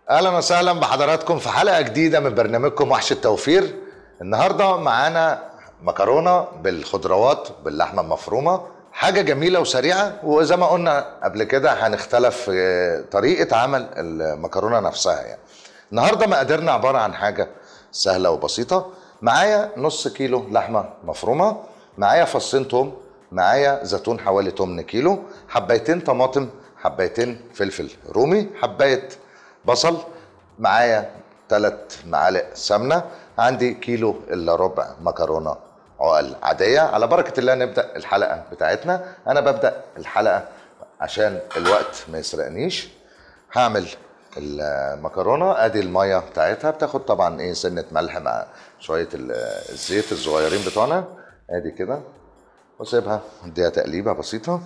اهلا وسهلا بحضراتكم في حلقه جديده من برنامجكم وحش التوفير النهارده معانا مكرونه بالخضروات باللحمه المفرومه حاجه جميله وسريعه وزي ما قلنا قبل كده هنختلف في طريقه عمل المكرونه نفسها يعني النهارده مقاديرنا عباره عن حاجه سهله وبسيطه معايا نص كيلو لحمه مفرومه معايا فصين توم معايا زيتون حوالي 8 كيلو حبايتين طماطم حبايتين فلفل رومي حبايه بصل معايا ثلاث معالق سمنه عندي كيلو الا ربع مكرونه عقل عاديه على بركه الله نبدا الحلقه بتاعتنا انا ببدا الحلقه عشان الوقت ما يسرقنيش هعمل المكرونه ادي الميه بتاعتها بتاخد طبعا ايه سنه ملح مع شويه الزيت الصغيرين بتوعنا ادي كده واسيبها اديها تقليبه بسيطه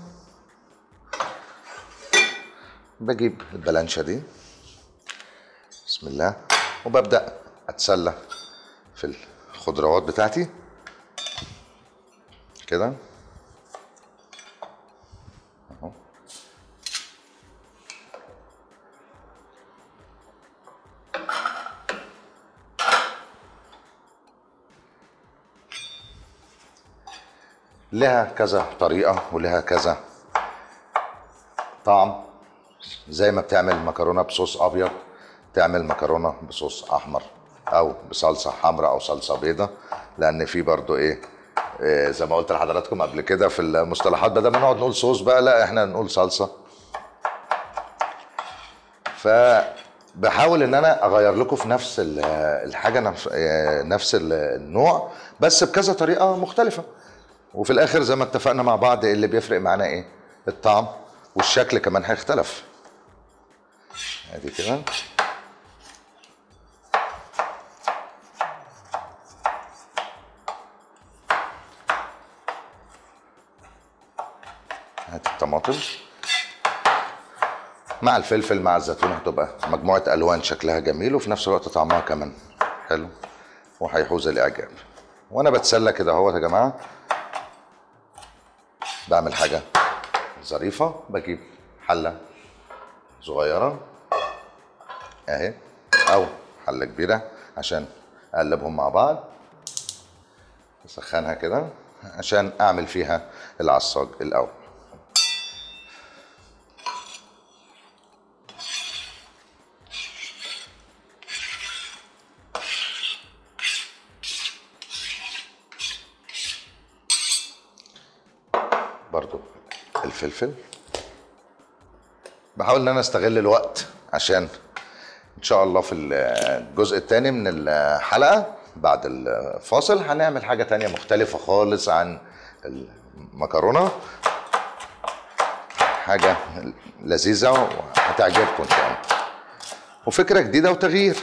بجيب البلانشه دي بسم الله وببدا اتسلى في الخضروات بتاعتي كده اهو لها كذا طريقة ولها كذا طعم زي ما بتعمل مكرونة بصوص أبيض تعمل مكرونة بصوص أحمر أو بصلصة حمراء أو صلصة بيضة لأن في برضو إيه, إيه زي ما قلت لحضراتكم قبل كده في المصطلحات بدل ما نقعد نقول صوص بقى لا إحنا نقول صلصة فبحاول إن أنا أغير لكم في نفس الحاجة نفس النوع بس بكذا طريقة مختلفة وفي الاخر زي ما اتفقنا مع بعض اللي بيفرق معانا ايه الطعم والشكل كمان هيختلف ادي كده هات الطماطم مع الفلفل مع الزيتون هتبقى مجموعة ألوان شكلها جميل وفي نفس الوقت طعمها كمان حلو وهيحوز الإعجاب وأنا بتسلى كده اهوت يا جماعة بعمل حاجة ظريفة بجيب حلة صغيرة اهي او حلة كبيرة عشان اقلبهم مع بعض اسخنها كده عشان اعمل فيها العصاج الاول برضو الفلفل بحاول ان انا استغل الوقت عشان ان شاء الله في الجزء الثاني من الحلقه بعد الفاصل هنعمل حاجه تانية مختلفه خالص عن المكرونه حاجه لذيذه وهتعجبكم ان شاء الله وفكره جديده وتغيير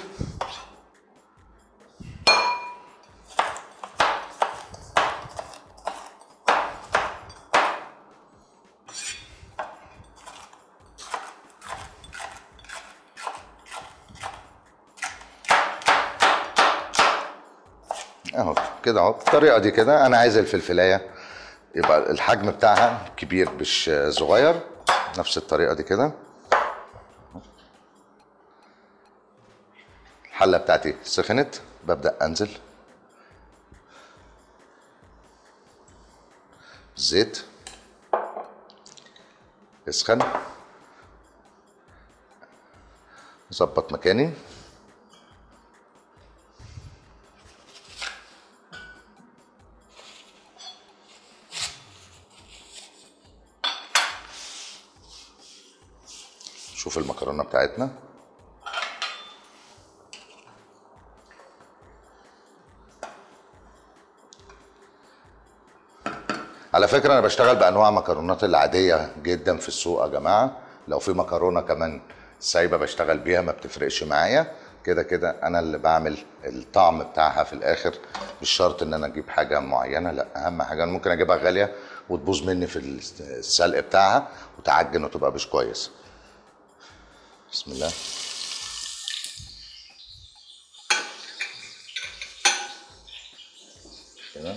اهو كده اهو بالطريقه دي كده انا عايز الفلفلايه يبقى الحجم بتاعها كبير مش صغير نفس الطريقه دي كده الحله بتاعتي سخنت ببدا انزل زيت يسخن اظبط مكاني شوف المكرونه بتاعتنا على فكره انا بشتغل بانواع مكرونات العاديه جدا في السوق يا جماعه لو في مكرونه كمان سايبه بشتغل بيها ما بتفرقش معايا كده كده انا اللي بعمل الطعم بتاعها في الاخر مش شرط ان انا اجيب حاجه معينه لا اهم حاجه انا ممكن اجيبها غاليه وتبوظ مني في السلق بتاعها وتعجن وتبقى مش كويس بسم الله كده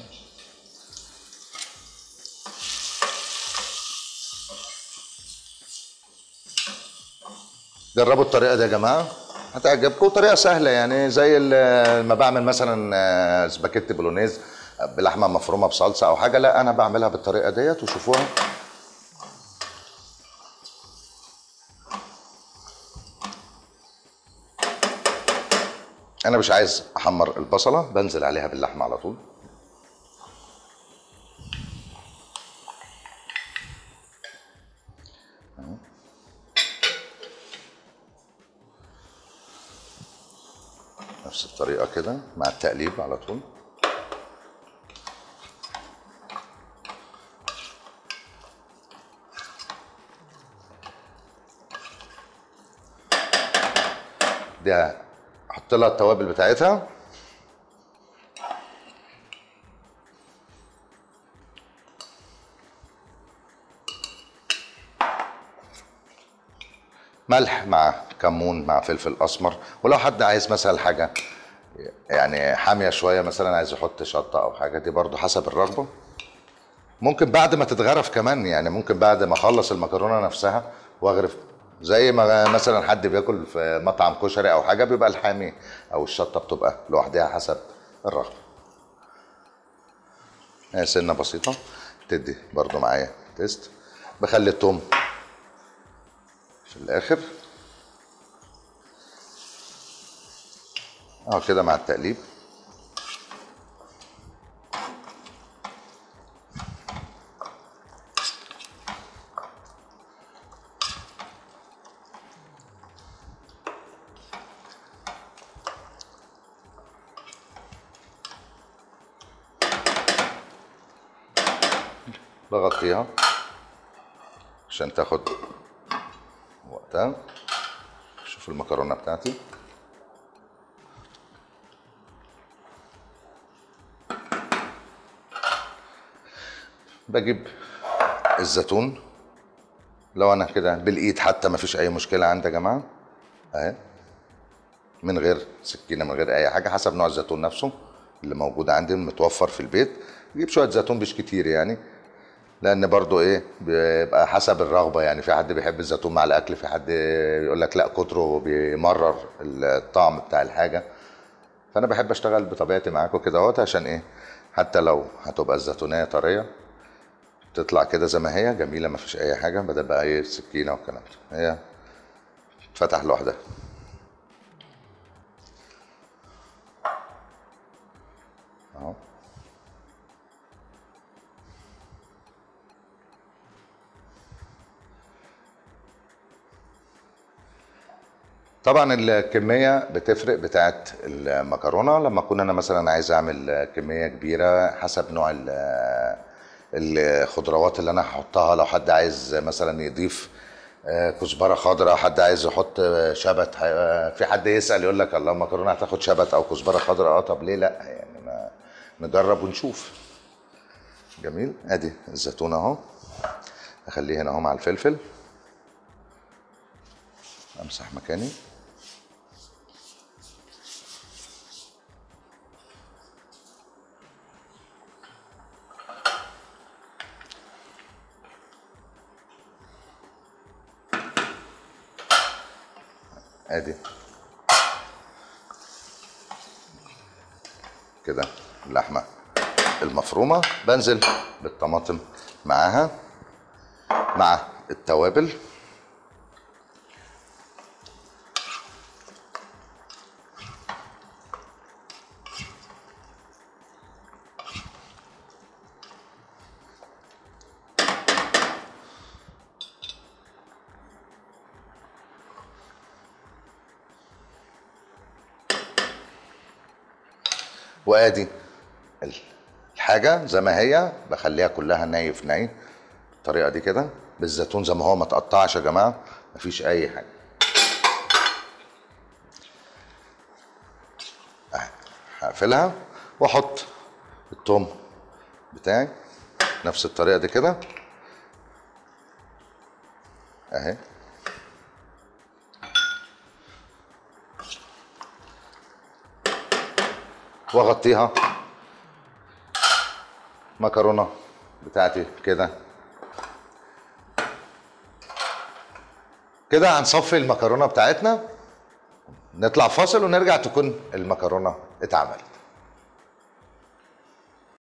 جربوا الطريقه دي يا جماعه هتعجبكم طريقه سهله يعني زي ال- ما بعمل مثلا آه، سباكيتي بولونيز بلحمه مفرومه بصلصه او حاجه لا انا بعملها بالطريقه ديت وشوفوها انا مش عايز احمر البصله بنزل عليها باللحمه على طول نفس الطريقه كده مع التقليب على طول دي احط لها التوابل بتاعتها ملح مع كمون مع فلفل اسمر ولو حد عايز مثلا حاجه يعني حاميه شويه مثلا عايز يحط شطه او حاجه دي برضو حسب الرغبه ممكن بعد ما تتغرف كمان يعني ممكن بعد ما اخلص المكرونه نفسها واغرف زي ما مثلا حد بياكل في مطعم كشري او حاجه بيبقى الحامي او الشطه بتبقى لوحدها حسب الرغبه هي سنه بسيطه تدي برضو معايا تيست بخلي التوم في الاخر اه كده مع التقليب بغطيها عشان تاخد وقتها شوف المكرونه بتاعتي بجيب الزيتون لو انا كده بالايد حتى ما فيش اي مشكله عندي يا جماعه اهي من غير سكينه من غير اي حاجه حسب نوع الزيتون نفسه اللي موجود عندي متوفر في البيت جيب شويه زيتون مش كتير يعني لان برضو ايه بيبقى حسب الرغبه يعني في حد بيحب الزيتون مع الاكل في حد يقول لك لا كتره بيمرر الطعم بتاع الحاجه فانا بحب اشتغل بطبيعتي معاكم كده اهوت عشان ايه حتى لو هتبقى الزيتونيه طريه تطلع كده زي ما هي جميله ما فيش اي حاجه بدل بقى ايه سكينه والكلام ده هي فتح لوحدها اهو طبعا الكميه بتفرق بتاعت المكرونه لما اكون انا مثلا عايز اعمل كميه كبيره حسب نوع ال- الخضروات اللي انا هحطها لو حد عايز مثلا يضيف آه، كزبره خضراء حد عايز يحط شبت آه، في حد يسال يقول لك الله المكرونه هتاخد شبت او كزبره خضراء اه طب ليه لا يعني ما نجرب ونشوف جميل ادي الزيتون اهو اخليه هنا اهو مع الفلفل امسح مكاني ادي كده اللحمه المفرومه بنزل بالطماطم معاها مع التوابل وادي الحاجه زي ما هي بخليها كلها ني في ني الطريقه دي كده بالزيتون زي ما هو ما تقطعش يا جماعه مفيش اي حاجه أهي. هقفلها واحط التوم بتاعي نفس الطريقه دي كده اهي واغطيها مكرونه بتاعتي كده كده هنصفي المكرونه بتاعتنا نطلع فاصل ونرجع تكون المكرونه اتعملت